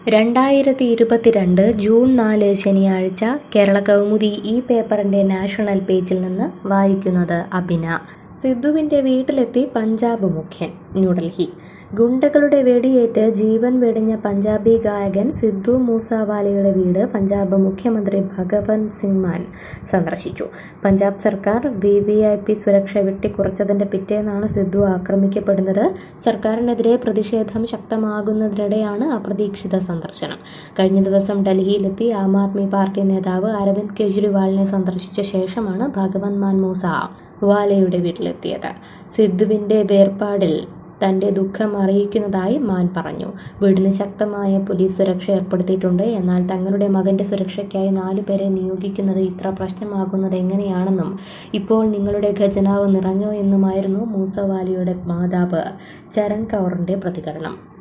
രണ്ടായിരത്തി ഇരുപത്തിരണ്ട് ജൂൺ നാല് ശനിയാഴ്ച കേരള കൗമുദി ഈ പേപ്പറിന്റെ നാഷണൽ പേജിൽ നിന്ന് വായിക്കുന്നത് അബിന സിദ്ധുവിന്റെ വീട്ടിലെത്തി പഞ്ചാബ് മുഖ്യൻ ന്യൂഡൽഹി ഗുണ്ടകളുടെ വെടിയേറ്റ് ജീവൻ വെടിഞ്ഞ പഞ്ചാബി ഗായകൻ സിദ്ധു മൂസാവാലയുടെ വീട് പഞ്ചാബ് മുഖ്യമന്ത്രി ഭഗവന്ത് സിംഗ് മാൻ സന്ദർശിച്ചു പഞ്ചാബ് സർക്കാർ വി വി ഐ പി സുരക്ഷ വെട്ടിക്കുറച്ചതിന്റെ പിറ്റേന്നാണ് സിദ്ധു ആക്രമിക്കപ്പെടുന്നത് സർക്കാരിനെതിരെ പ്രതിഷേധം ശക്തമാകുന്നതിനിടെയാണ് അപ്രതീക്ഷിത സന്ദർശനം കഴിഞ്ഞ ദിവസം ഡൽഹിയിലെത്തി ആം ആദ്മി പാർട്ടി നേതാവ് അരവിന്ദ് കെജ്രിവാളിനെ സന്ദർശിച്ച ശേഷമാണ് ഭഗവന്ത് മാൻ മൂസ വാലയുടെ വീട്ടിലെത്തിയത് സിദ്ധുവിന്റെ വേർപാടിൽ തന്റെ ദുഃഖം അറിയിക്കുന്നതായി മാൻ പറഞ്ഞു വീടിന് ശക്തമായ പോലീസ് സുരക്ഷ ഏർപ്പെടുത്തിയിട്ടുണ്ട് എന്നാൽ തങ്ങളുടെ മകന്റെ സുരക്ഷയ്ക്കായി നാലുപേരെ നിയോഗിക്കുന്നത് ഇത്ര പ്രശ്നമാകുന്നത് എങ്ങനെയാണെന്നും ഇപ്പോൾ നിങ്ങളുടെ ഖജനാവ് നിറഞ്ഞോ എന്നുമായിരുന്നു മൂസവാലിയുടെ മാതാവ് ചരൺ കൗറിന്റെ പ്രതികരണം